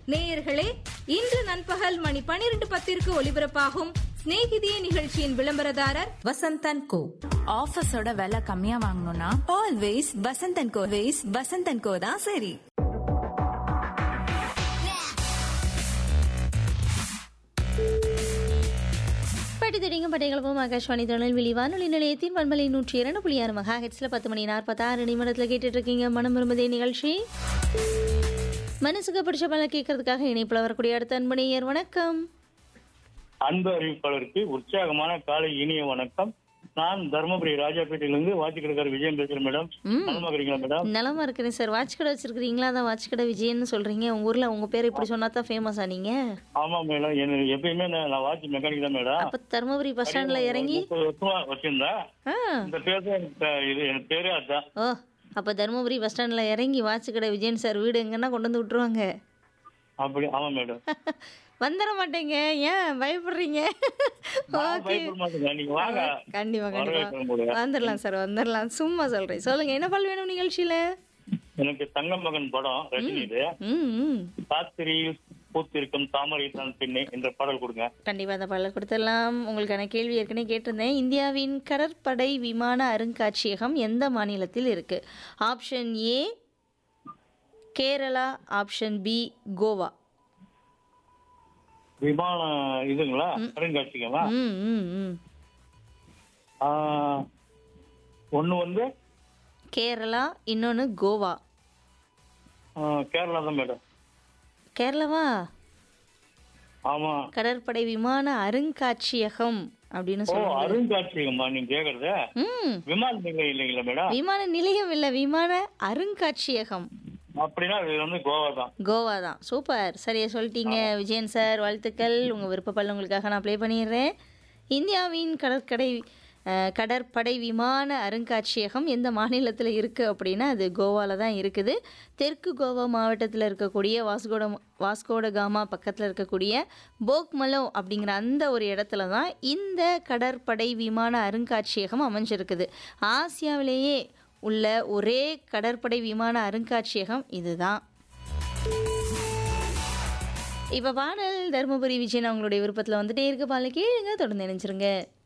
நேயர்களே இன்று நண்பகல் மணி பனிரெண்டு பத்திற்கு ஒலிபரப்பாகும் சிநேகிதியே நிகழ்ச்சியின் விளம்பரதாரர் வசந்தன் கோ ஆஃபீஸோட விலை கம்மியா வாங்கணும்னா always Vasanthan co ways Vasanthan co தான் சரி பட்டி தெரியும் பட்டைகளுக்கும் ஆகாஷ்வாணி திருநெல்வேலி வானொலி நிலையத்தின் பண்பலை நூற்றி இரண்டு புள்ளி ஆறு மகா ஹெட்ஸில் பத்து மணி நாற்பத்தாறு நிமிடத்தில் கேட்டுட்டு இருக்கீங்க மனம் விரும்புதே நிகழ்ச்சி மனசுக்கு பிடிச்ச பல கேட்கறதுக்காக இணைப்பில் வரக்கூடிய அடுத்த அன்பனையர் வணக்கம் அன்பு அறிவிப்பாளருக்கு உற்சாகமான காலை இனிய வணக்கம் நான் தர்மபுரி ராஜாப்பேட்டையிலிருந்து வாட்சி கடைக்காரர் விஜயம் பேசுறேன் மேடம் ம். நலமா இருக்கிறீங்களா மேடம் நலமா இருக்கிறேன் சார் வாட்ச் கடை வச்சிருக்கிறீங்களா அதான் வாட்ச் கடை விஜயன்னு சொல்றீங்க உங்க ஊர்ல உங்க பேர் இப்படி சொன்னா தான் ஃபேமஸா நீங்க ஆமா மேடம் எனக்கு எப்பயுமே நான் நான் வாட்சி மெக்கானிக் தான் மேடம் அப்ப தருமபுரி பஸ் ஸ்டாண்ட்ல இறங்கி முப்பது வருஷமா வச்சிருந்தேன் ஆ இந்த பேர் தான் எனக்கு பே- இது எனக்கு பேரே அதுதான் ஓ அப்ப தருமபுரி பஸ் ஸ்டாண்ட்ல இறங்கி வாட்ச் கடை விஜயன் சார் வீடு எங்கன்னா கொண்டு வந்து விட்டுருவாங்க அப்படி ஆமா மேடம் வந்துட மாட்டேங்க ஏன் பயப்படுறீங்க நான் ஓகே பயப்பட மாட்டேங்க நீங்க வாங்க கண்டிப்பா வரவேற்கிறேன் கண்டிப்பா உங்களை. வந்துடலாம் சார் வந்துடலாம் சும்மா சொல்றேன் சொல்லுங்க என்ன பால் வேணும் நிகழ்ச்சியில எனக்கு தங்க மகன் படம் ரஜினிது ம் ம் ராத்திரியில் பூத்திருக்கும் தாமரை தான் பெண்ணே என்ற பாடல் கொடுங்க கண்டிப்பா அந்த பாடலை கொடுத்துடலாம் உங்களுக்கான கேள்வி ஏற்கனவே கேட்டிருந்தேன் இந்தியாவின் கடற்படை விமான அருங்காட்சியகம் எந்த மாநிலத்தில் இருக்கு option A Kerala option B Goa விமான இதுங்களா அருங்காட்சியகமா ம் ம் ம் ஆஹ், ஒண்ணு வந்து கேரளா இன்னொன்று கோவா ஆஹ், கேரளா தான் மேடம் கேரளாவா ஆமா கடற்படை விமான அருங்காட்சியகம் அப்படின்னு ஓ சொல்லுவாங்க அருங்காட்சியகமா நீங்க கேக்குறது ம் விமான நிலையம் இல்லைங்களா மேடம் விமான நிலையம் இல்ல விமான அருங்காட்சியகம் அப்படின்னா இது வந்து கோவா தான் கோவா தான் சூப்பர் சரியா சொல்லிட்டீங்க விஜயன் சார் வாழ்த்துக்கள் உங்கள் விருப்பப்பல் உங்களுக்காக நான் ப்ளே பண்ணிடுறேன் இந்தியாவின் கடற்கடை அஹ், கடற்படை விமான அருங்காட்சியகம் எந்த மாநிலத்தில் இருக்குது அப்படின்னா அது கோவாவில் தான் இருக்குது தெற்கு கோவா மாவட்டத்தில் இருக்கக்கூடிய வாஸ்கோட வாஸ்கோட காமா பக்கத்தில் இருக்கக்கூடிய போக்மலோ அப்படிங்கிற அந்த ஒரு இடத்துல தான் இந்த கடற்படை விமான அருங்காட்சியகம் அமைஞ்சிருக்குது ஆசியாவிலேயே உள்ள ஒரே கடற்படை விமான அருங்காட்சியகம் இதுதான் இப்போ பாடல் தருமபுரி விஜயன் அவங்களுடைய விருப்பத்தில் வந்துட்டே இருக்கு பால கேளுங்க தொடர்ந்து நினைச்சிருங்க